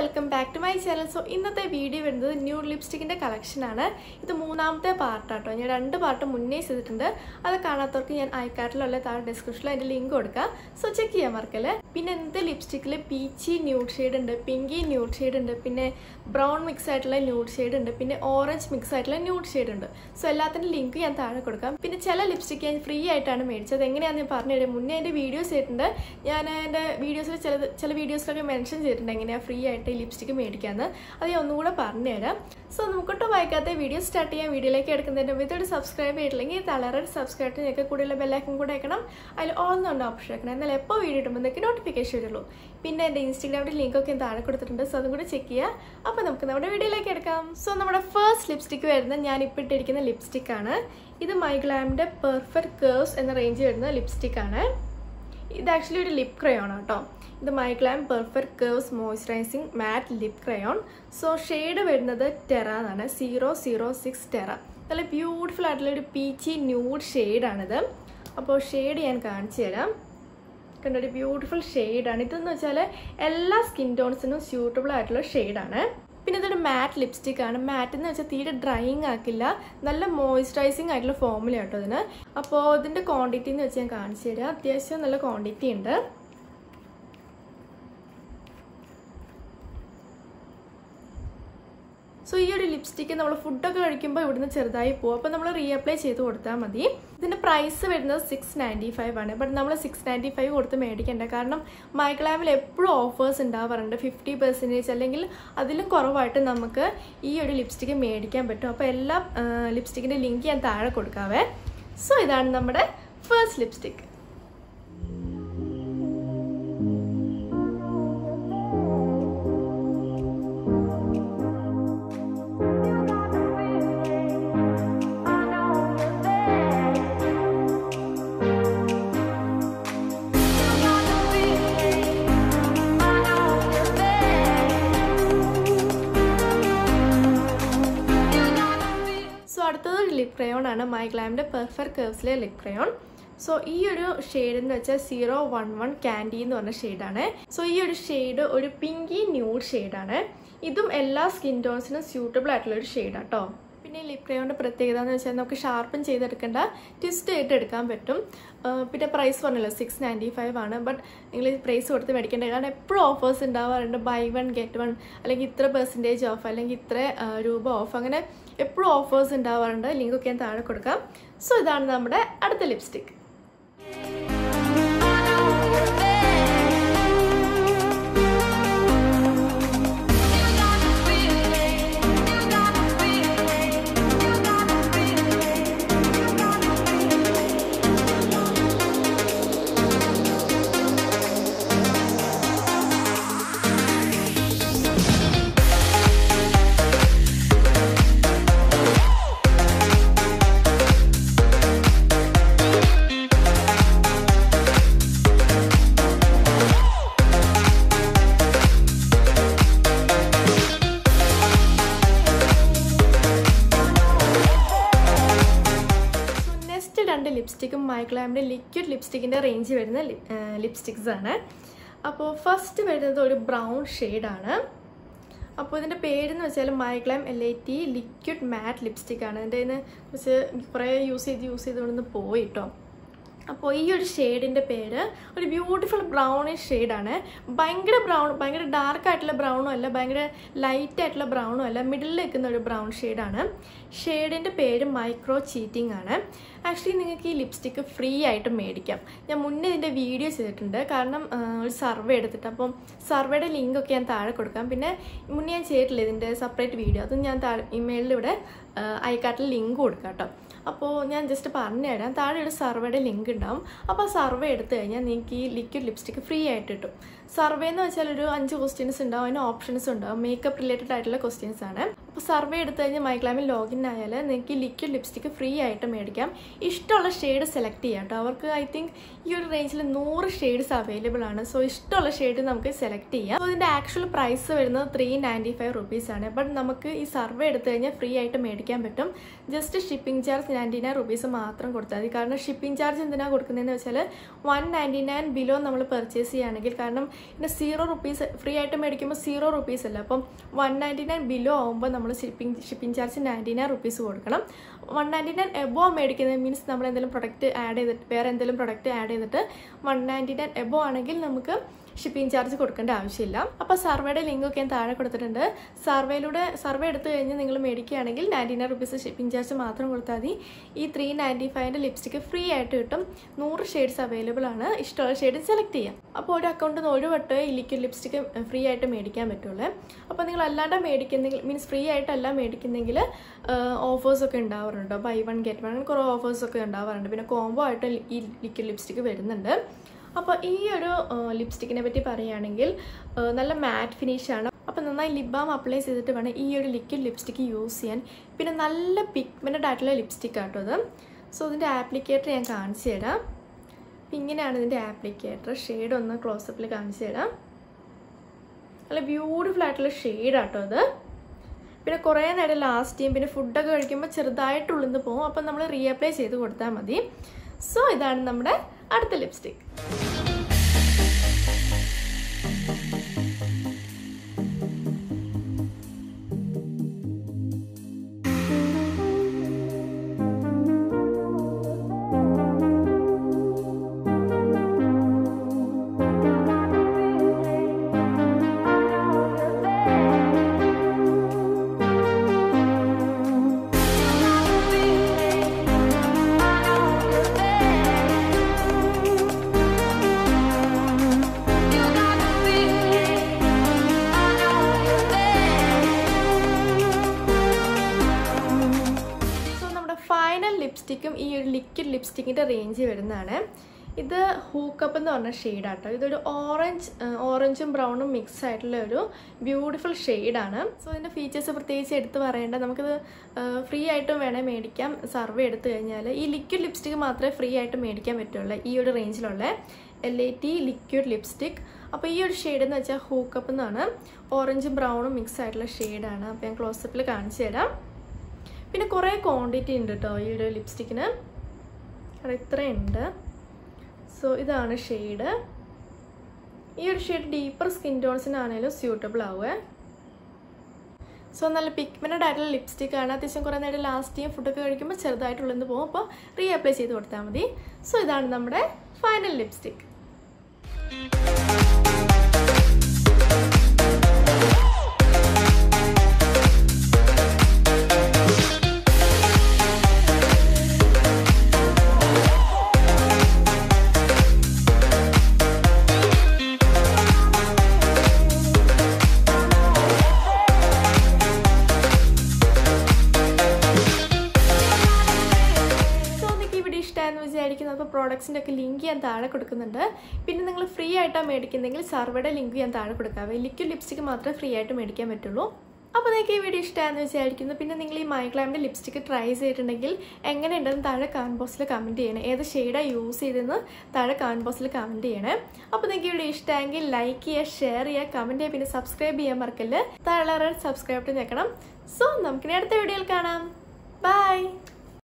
welcome back to my channel so ഇന്നത്തെ video വരുന്നത് new ലിപ്സ്റ്റിക്കിന്റെ കളക്ഷൻ ആണ് ഇത് മൂന്നാമത്തെ പാർട്ടാട്ടോ ഞാൻ രണ്ട് പാർട്ട് മുന്നേ ചെയ്തിട്ടുണ്ട് അത് കാണാത്തവർക്ക് ഞാൻ ഐക്കാർട്ടിലുള്ള താഴെ ഡിസ്ക്രിപ്ഷനിൽ അതിന്റെ ലിങ്ക് കൊടുക്കാം സോ ചെക്ക് ചെയ്യാൻ മറക്കല്ലേ പിന്നെ ഇന്നത്തെ ലിപ്സ്റ്റിക്കിൽ പീച്ചി ന്യൂഡ് ഷെയ്ഡ് ഉണ്ട് പിങ്കി ന്യൂഡ് ഷെയ്ഡ് ഉണ്ട് പിന്നെ ബ്രൗൺ മിക്സ് ആയിട്ടുള്ള ന്യൂഡ് ഷെയ്ഡ് ഉണ്ട് പിന്നെ ഓറഞ്ച് മിക്സ് ആയിട്ടുള്ള ന്യൂഡ് ഷെയ്ഡ് ഉണ്ട് സോ എല്ലാത്തിൻ്റെ ലിങ്ക് ഞാൻ താഴെ കൊടുക്കാം പിന്നെ ചില ലിപ്സ്റ്റിക്ക് ഞാൻ ഫ്രീ ആയിട്ടാണ് മേടിച്ചത് എങ്ങനെയാണെന്ന് ഞാൻ പറഞ്ഞുതരാം മുന്നേ എൻ്റെ വീഡിയോസ് ചെയ്തിട്ടുണ്ട് ഞാൻ എൻ്റെ വീഡിയോസിൽ ചില ചില വീഡിയോസിലൊക്കെ മെൻഷൻ ചെയ്തിട്ടുണ്ട് എങ്ങനെയാണ് ഫ്രീ ആയിട്ട് ഈ ലിപ്സ്റ്റിക്ക് മേടിക്കാമെന്ന് അത് ഞാൻ ഒന്നുകൂടെ പറഞ്ഞുതരാം സോ നമുക്കൊട്ടും വായിക്കാത്ത വീഡിയോ സ്റ്റാർട്ട് ചെയ്യാൻ വീഡിയോയിലേക്ക് എടുക്കുന്നതിൻ്റെ മുമ്പ് ഇതോട് സബ്സ്ക്രൈബ് ചെയ്തിട്ടില്ലെങ്കിൽ തളരെ സബ്സ്ക്രൈബ് ചെയ്തൊക്കെ കൂടുതൽ ബെല്ലൈക്കൻ കൂടെ വെക്കണം അതിൽ ഓൾ എന്നുണ്ട് ഓപ്ഷൻ വെക്കണം എന്നാൽ എപ്പോൾ വീഡിയോ ഇടുമ്പോൾ നിങ്ങൾക്ക് നോട്ടിഫിക്കേഷൻ വരുള്ളൂ പിന്നെ എൻ്റെ ഇൻസ്റ്റാഗ്രാമിൻ്റെ ലിങ്കൊക്കെ ഞാൻ താഴെ കൊടുത്തിട്ടുണ്ട് സോ അതും കൂടെ ചെക്ക് ചെയ്യുക അപ്പോൾ നമുക്ക് നമ്മുടെ വീഡിയോയിലേക്ക് എടുക്കാം സോ നമ്മുടെ ഫസ്റ്റ് ലിപ്സ്റ്റിക്ക് വരുന്നത് ഞാൻ ഇപ്പോൾ ഇട്ടിരിക്കുന്ന ലിപ്സ്റ്റിക് ആണ് ഇത് മൈഗ്ലാമിൻ്റെ പെർഫെക്റ്റ് കേഴ്സ് എന്ന റേഞ്ച് വരുന്ന ലിപ്സ്റ്റിക് ആണ് ഇത് ആക്ച്വലി ഒരു ലിപ് ക്രയോൺ കേട്ടോ ഇത് MyGlamm perfect curves moisturising matte lip crayon so shade വരുന്നത് ടെറ എന്നാണ് സീറോ സീറോ സിക്സ് ടെറ നല്ല ബ്യൂട്ടിഫുൾ ആയിട്ടുള്ള ഒരു പീച്ചി ന്യൂഡ് ഷെയ്ഡാണിത് അപ്പോൾ ഷെയ്ഡ് ഞാൻ കാണിച്ചു തരാം കണ്ട ഒരു ബ്യൂട്ടിഫുൾ ഷെയ്ഡാണ് ഇതെന്ന് വെച്ചാൽ എല്ലാ സ്കിൻ ടോൺസിനും സ്യൂട്ടബിൾ ആയിട്ടുള്ള ഷെയ്ഡാണ് പിന്നെ ഇതൊരു മാറ്റ് ലിപ്സ്റ്റിക് ആണ് മാറ്റ് എന്ന് വെച്ചാൽ തീരെ ഡ്രൈയിങ് ആക്കില്ല നല്ല മോയ്സ്ചറൈസിങ് ആയിട്ടുള്ള ഫോമുല കേട്ടോ ഇതിന് അപ്പോൾ ഇതിൻ്റെ ക്വാണ്ടിറ്റി എന്ന് വെച്ച് ഞാൻ കാണിച്ചു തരാം അത്യാവശ്യം നല്ല ക്വാണ്ടിറ്റി ഉണ്ട് സോ ഈ ഒരു ലിപ്സ്റ്റിക്ക് നമ്മൾ ഫുഡൊക്കെ കഴിക്കുമ്പോൾ ഇവിടുന്ന് ചെറുതായി പോകും അപ്പോൾ നമ്മൾ റീഅപ്ലൈ ചെയ്ത് കൊടുത്താൽ മതി ഇതിൻ്റെ പ്രൈസ് വരുന്നത് സിക്സ് നയൻറ്റി ഫൈവ് ആണ് ബട്ട് നമ്മൾ സിക്സ് നയൻറ്റി ഫൈവ് കൊടുത്ത് മേടിക്കേണ്ട കാരണം മൈക്ലാമിൽ എപ്പോഴും ഓഫേഴ്സ് ഉണ്ടാവാറുണ്ട് ഫിഫ്റ്റി പെർസെൻറ്റേജ് അല്ലെങ്കിൽ അതിലും കുറവായിട്ട് നമുക്ക് ഈ ഒരു ലിപ്സ്റ്റിക്ക് മേടിക്കാൻ പറ്റും അപ്പോൾ എല്ലാ ലിപ്സ്റ്റിക്കിൻ്റെ ലിങ്ക് ഞാൻ താഴെ കൊടുക്കാവേ സോ ഇതാണ് നമ്മുടെ ഫസ്റ്റ് ലിപ്സ്റ്റിക്ക് സോ അടുത്തത് ഒരു ലിപ് ക്രയോൺ ആണ് മൈഗ്ലാമിൻ്റെ പെർഫെക്റ്റ് കേർവ്സിലെ ലിപ് ക്രയോൺ സോ ഈ ഒരു ഷെയ്ഡ് എന്ന് വെച്ചാൽ സീറോ വൺ വൺ ക്യാൻഡി എന്ന് പറഞ്ഞ ഷെയ്ഡാണ് സോ ഈ ഒരു ഷെയ്ഡ് ഒരു പിങ്കി ന്യൂഡ് ഷെയ്ഡാണ് ഇതും എല്ലാ സ്കിൻ ടോൺസിനും സ്യൂട്ടബിൾ ആയിട്ടുള്ള ഒരു ഷെയ്ഡാണ് കേട്ടോ പിന്നെ ലിപ് ക്രയോണിൻ്റെ പ്രത്യേകത എന്ന് വെച്ചാൽ നമുക്ക് ഷാർപ്പൻ ചെയ്തെടുക്കേണ്ട ട്വിസ്റ്റ് ആയിട്ട് എടുക്കാൻ പറ്റും പിന്നെ പ്രൈസ് പറഞ്ഞല്ലോ സിക്സ് നയൻറ്റി ഫൈവ് ആണ് ബട്ട് നിങ്ങൾ പ്രൈസ് കൊടുത്ത് മേടിക്കേണ്ട കാരണം എപ്പോഴും ഓഫേഴ്സ് ഉണ്ടാവാറുണ്ട് ബൈ വൺ ഗെറ്റ് വൺ അല്ലെങ്കിൽ ഇത്ര പെർസെൻറ്റേജ് ഓഫ് അല്ലെങ്കിൽ ഇത്ര രൂപ ഓഫ് അങ്ങനെ എപ്പോഴും ഓഫേഴ്സ് ഉണ്ടാവാറുണ്ട് ലിങ്കൊക്കെ ഞാൻ താഴെ കൊടുക്കാം സോ ഇതാണ് നമ്മുടെ അടുത്ത ലിപ്സ്റ്റിക് നെക്സ്റ്റ് രണ്ട് ലിപ്സ്റ്റിക്കും മൈക്ലാമിൻ്റെ ലിക്വിഡ് ലിപ്സ്റ്റിക്കിൻ്റെ റേഞ്ച് വരുന്ന ലിപ്സ്റ്റിക്സ് ആണ് അപ്പോൾ ഫസ്റ്റ് വരുന്നത് ഒരു ബ്രൗൺ ഷെയ്ഡാണ് അപ്പോൾ ഇതിൻ്റെ പേരെന്ന് വെച്ചാൽ MyGlamm L I T liquid matte lipstick ആണ് ഇതിൻ്റെ ഇതിന് കുറച്ച് കുറേ യൂസ് ചെയ്ത് യൂസ് ചെയ്ത് കൊണ്ടൊന്ന് പോയി കേട്ടോ അപ്പോൾ ഈ ഒരു ഷെയ്ഡിൻ്റെ പേര് ഒരു ബ്യൂട്ടിഫുൾ ബ്രൗണിഷ് ഷെയ്ഡാണ് ഭയങ്കര ബ്രൗൺ ഭയങ്കര ഡാർക്ക് ആയിട്ടുള്ള ബ്രൗണും അല്ല ഭയങ്കര ലൈറ്റ് ആയിട്ടുള്ള ബ്രൗണും അല്ല മിഡിലിൽ നിൽക്കുന്ന ഒരു ബ്രൗൺ ഷെയ്ഡാണ് ഷെയ്ഡിൻ്റെ പേര് മൈക്രോ ചീറ്റിംഗ് ആണ് ആക്ച്വലി നിങ്ങൾക്ക് ഈ ലിപ്സ്റ്റിക്ക് ഫ്രീ ആയിട്ട് മേടിക്കാം ഞാൻ മുന്നേ ഇതിൻ്റെ വീഡിയോ ചെയ്തിട്ടുണ്ട് കാരണം ഒരു സർവേ എടുത്തിട്ട് അപ്പം സർവേയുടെ ലിങ്കൊക്കെ ഞാൻ താഴെ കൊടുക്കാം പിന്നെ മുന്നേ ഞാൻ ചെയ്തിട്ടില്ല ഇതിൻ്റെ സെപ്പറേറ്റ് വീഡിയോ അതും ഞാൻ താഴെ ഇമെയിലിലൂടെ ഐക്കാട്ടിൽ ലിങ്ക് കൊടുക്കാം കേട്ടോ അപ്പോൾ ഞാൻ ജസ്റ്റ് പറഞ്ഞു തരാം താഴെ ഒരു സർവേയുടെ ലിങ്ക് ഉണ്ടാവും അപ്പോൾ ആ സർവേ എടുത്തു കഴിഞ്ഞാൽ നിങ്ങൾക്ക് ഈ ലിക്വിഡ് ലിപ്സ്റ്റിക്ക് ഫ്രീ ആയിട്ട് കിട്ടും സർവേ എന്ന് വെച്ചാൽ ഒരു അഞ്ച് ക്വസ്റ്റ്യൻസ് ഉണ്ടാവും അതിന് ഓപ്ഷൻസ് ഉണ്ടാവും മേക്കപ്പ് റിലേറ്റഡ് ആയിട്ടുള്ള ക്വസ്റ്റ്യൻസ് ആണ് അപ്പോൾ സർവേ എടുത്തു കഴിഞ്ഞാൽ മൈക്ലാമിൽ ലോഗിൻ ആയാൽ നിങ്ങൾക്ക് ലിക്വിഡ് ലിപ്സ്റ്റിക്ക് ഫ്രീ ആയിട്ട് മേടിക്കാം ഇഷ്ടമുള്ള ഷെയ്ഡ് സെലക്ട് ചെയ്യാം കേട്ടോ അവർക്ക് ഐ തിങ്ക് ഈ ഒരു റേഞ്ചിൽ നൂറ് ഷെയ്ഡ്സ് അവൈലബിൾ ആണ് സോ ഇഷ്ടമുള്ള ഷെയ്ഡ് നമുക്ക് സെലക്ട് ചെയ്യാം അപ്പോൾ ഇതിൻ്റെ ആക്ച്വൽ പ്രൈസ് വരുന്നത് ത്രീ നയൻറ്റി ഫൈവ് റുപ്പീസ് ആണ് ബട്ട് നമുക്ക് ഈ സർവേ എടുത്തു കഴിഞ്ഞാൽ ഫ്രീ ആയിട്ട് മേടിക്കാൻ പറ്റും just shipping charge ninety nine rupees മാത്രം കൊടുത്താൽ മതി കാരണം ഷിപ്പിംഗ് ചാർജ് എന്തിനാണ് കൊടുക്കുന്നതെന്ന് വെച്ചാൽ വൺ നയൻറ്റി നയൻ ബിലോ നമ്മൾ പർച്ചേസ് ചെയ്യുകയാണെങ്കിൽ കാരണം പിന്നെ സീറോ റുപ്പീസ് ഫ്രീ ആയിട്ട് മേടിക്കുമ്പോൾ സീറോ റുപ്പീസ് അല്ല അപ്പം വൺ നയൻറ്റി നയൻ ബിലോ ആകുമ്പോൾ നമ്മൾ shipping shipping charge ninety nine rupees കൊടുക്കണം വൺ നയൻറ്റി നയൻ എബോ മേടിക്കുന്നത് മീൻസ് നമ്മൾ എന്തെങ്കിലും പ്രൊഡക്റ്റ് ആഡ് ചെയ്തിട്ട് വേറെ എന്തെങ്കിലും പ്രൊഡക്റ്റ് ആഡ് ചെയ്തിട്ട് വൺ നയൻറ്റി നയൻ എബോ ആണെങ്കിൽ നമുക്ക് ഷിപ്പിംഗ് ചാർജ് കൊടുക്കേണ്ട ആവശ്യമില്ല അപ്പോൾ സർവേയുടെ ലിങ്ക് ഒക്കെ ഞാൻ താഴെ കൊടുത്തിട്ടുണ്ട് സർവേയിലൂടെ സർവേ എടുത്തു കഴിഞ്ഞ് നിങ്ങൾ മേടിക്കുകയാണെങ്കിൽ ninety nine rupees shipping charge മാത്രം കൊടുത്താൽ മതി ഈ ത്രീ നയൻറ്റി ഫൈവിൻ്റെ ലിപ്സ്റ്റിക്ക് ഫ്രീ ആയിട്ട് കിട്ടും നൂറ് ഷെയ്ഡ്സ് അവൈലബിൾ ആണ് ഇഷ്ടമുള്ള ഷെയ്ഡ് സെലക്ട് ചെയ്യാം അപ്പോൾ ഒരു അക്കൗണ്ടിൽ നിന്ന് ഒരു വട്ടം ഈ ലിക്വിഡ് ലിപ്സ്റ്റിക്ക് ഫ്രീ ആയിട്ട് മേടിക്കാൻ പറ്റുള്ളൂ അപ്പോൾ നിങ്ങൾ അല്ലാണ്ട് മേടിക്കുന്നെങ്കിൽ മീൻസ് ഫ്രീ ആയിട്ടല്ല മേടിക്കുന്നെങ്കിൽ ഓഫേഴ്സൊക്കെ ഉണ്ടാവാറുണ്ട് ബൈ വൺ ഗെറ്റ് വൺ അങ്ങനെ കുറേ ഓഫേഴ്സൊക്കെ ഉണ്ടാവാറുണ്ട് പിന്നെ കോംബോ ആയിട്ട് ഈ ലിക്വിഡ് ലിപ്സ്റ്റിക്ക് വരുന്നുണ്ട് അപ്പോൾ ഈ ഒരു ലിപ്സ്റ്റിക്കിനെ പറ്റി പറയുകയാണെങ്കിൽ നല്ല മാറ്റ് ഫിനിഷാണ് അപ്പോൾ നന്നായി ലിപ് ബാം അപ്ലൈ ചെയ്തിട്ട് വേണം ഈ ഒരു ലിക്വിഡ് ലിപ്സ്റ്റിക്ക് യൂസ് ചെയ്യാൻ പിന്നെ നല്ല പിഗ്മെൻറ്റഡ് ആയിട്ടുള്ള ലിപ്സ്റ്റിക് ആട്ടോ അത് സോ ഇതിൻ്റെ ആപ്ലിക്കേറ്റർ ഞാൻ കാണിച്ചു തരാം അപ്പം ഇങ്ങനെയാണ് ഇതിൻ്റെ ആപ്ലിക്കേറ്റർ ഷെയ്ഡ് ഒന്ന് ക്ലോസപ്പിൽ കാണിച്ചു തരാം നല്ല ബ്യൂട്ടിഫുൾ ആയിട്ടുള്ള ഷെയ്ഡാട്ടോ അത് പിന്നെ കുറേ നേരം ലാസ്റ്റ് ചെയ്യും പിന്നെ ഫുഡൊക്കെ കഴിക്കുമ്പോൾ ചെറുതായിട്ട് ഉള്ളിന്ന് പോകും അപ്പം നമ്മൾ റീഅപ്ലൈ ചെയ്ത് കൊടുത്താൽ മതി സോ ഇതാണ് നമ്മുടെ അടുത്ത ലിപ്സ്റ്റിക് ഫൈനൽ ലിപ്സ്റ്റിക്കും ഈ ഒരു ലിക്വിഡ് ലിപ്സ്റ്റിക്കിൻ്റെ റേഞ്ച് വരുന്നതാണ് ഇത് ഹൂക്കപ്പ് എന്ന് പറഞ്ഞ ഷെയ്ഡാട്ടോ ഇതൊരു ഓറഞ്ച് ഓറഞ്ചും ബ്രൗണും മിക്സ് ആയിട്ടുള്ള ഒരു ബ്യൂട്ടിഫുൾ ഷെയ്ഡാണ് സോ ഇതിൻ്റെ ഫീച്ചേഴ്സ് പ്രത്യേകിച്ച് എടുത്ത് പറയേണ്ട നമുക്കിത് ഫ്രീ ആയിട്ടും വേണേൽ മേടിക്കാം സർവേ എടുത്തു കഴിഞ്ഞാൽ ഈ ലിക്വിഡ് ലിപ്സ്റ്റിക്ക് മാത്രമേ ഫ്രീ ആയിട്ട് മേടിക്കാൻ പറ്റുള്ളൂ ഈ ഒരു റേഞ്ചിലുള്ള L A T liquid lipstick അപ്പോൾ ഈ ഒരു ഷെയ്ഡ് എന്ന് വെച്ചാൽ ഹൂക്കപ്പ് എന്നാണ് ഓറഞ്ചും ബ്രൗണും മിക്സ് ആയിട്ടുള്ള ഷെയ്ഡാണ് അപ്പോൾ ഞാൻ ക്ലോസപ്പിൽ കാണിച്ചു തരാം പിന്നെ കുറേ ക്വാണ്ടിറ്റി ഉണ്ട് കേട്ടോ ഈ ഒരു ലിപ്സ്റ്റിക്കിന് അവിടെ ഇത്രയുണ്ട് സോ ഇതാണ് ഷെയ്ഡ് ഈ ഒരു ഷെയ്ഡ് ഡീപ്പർ സ്കിൻ ടോൺസിനാണേലും സ്യൂട്ടബിൾ ആവുക സോ നല്ല പിഗ്മെൻറ്റഡ് ആയിട്ടുള്ള ലിപ്സ്റ്റിക് ആണ് അത്യാവശ്യം കുറേ നേരം ലാസ്റ്റ് ചെയ്യും ഫുഡൊക്കെ കഴിക്കുമ്പോൾ ചെറുതായിട്ടുള്ളതെന്ന് പോകും അപ്പോൾ റീ അപ്ലൈ ചെയ്ത് കൊടുത്താൽ മതി സോ ഇതാണ് നമ്മുടെ ഫൈനൽ ലിപ്സ്റ്റിക് ഇഷ്ടമായെന്ന് വിചാരിക്കുന്നത് അപ്പോൾ പ്രോഡക്ട്സിൻ്റെ ഒക്കെ ലിങ്ക് ഞാൻ താഴെ കൊടുക്കുന്നുണ്ട് പിന്നെ നിങ്ങൾ ഫ്രീ ആയിട്ടാണ് മേടിക്കുന്നെങ്കിൽ സർവയുടെ ലിങ്ക് ഞാൻ താഴെ കൊടുക്കാവേ ലിക്വിഡ് ലിപ്സ്റ്റിക്ക് മാത്രമേ ഫ്രീ ആയിട്ട് മേടിക്കാൻ പറ്റുള്ളൂ അപ്പോൾ നിങ്ങൾക്ക് ഈ വീഡിയോ ഇഷ്ടമായെന്ന് വിചാരിക്കുന്നു പിന്നെ നിങ്ങൾ ഈ മൈക്ലാമിൻ്റെ ലിപ്സ്റ്റിക്ക് ട്രൈ ചെയ്തിട്ടുണ്ടെങ്കിൽ എങ്ങനെയുണ്ടെന്ന് താഴെ കമൻറ്റ് ബോക്സിൽ കമൻറ്റ് ചെയ്യണേ ഏത് ഷെയ്ഡാണ് യൂസ് ചെയ്തതെന്ന് താഴെ കമൻറ്റ് ബോക്സിൽ കമൻറ്റ് ചെയ്യണേ അപ്പോൾ നിങ്ങൾക്ക് ഈ വീഡിയോ ഇഷ്ടമെങ്കിൽ ലൈക്ക് ചെയ്യുക ഷെയർ ചെയ്യുക കമൻറ്റ് ചെയ്യുക പിന്നെ സബ്സ്ക്രൈബ് ചെയ്യാൻ മറക്കല്ല് താഴെ സബ്സ്ക്രൈബ് ഞെക്കണം സോ നമുക്കിനി അടുത്ത വീഡിയോയിൽ കാണാം ബൈ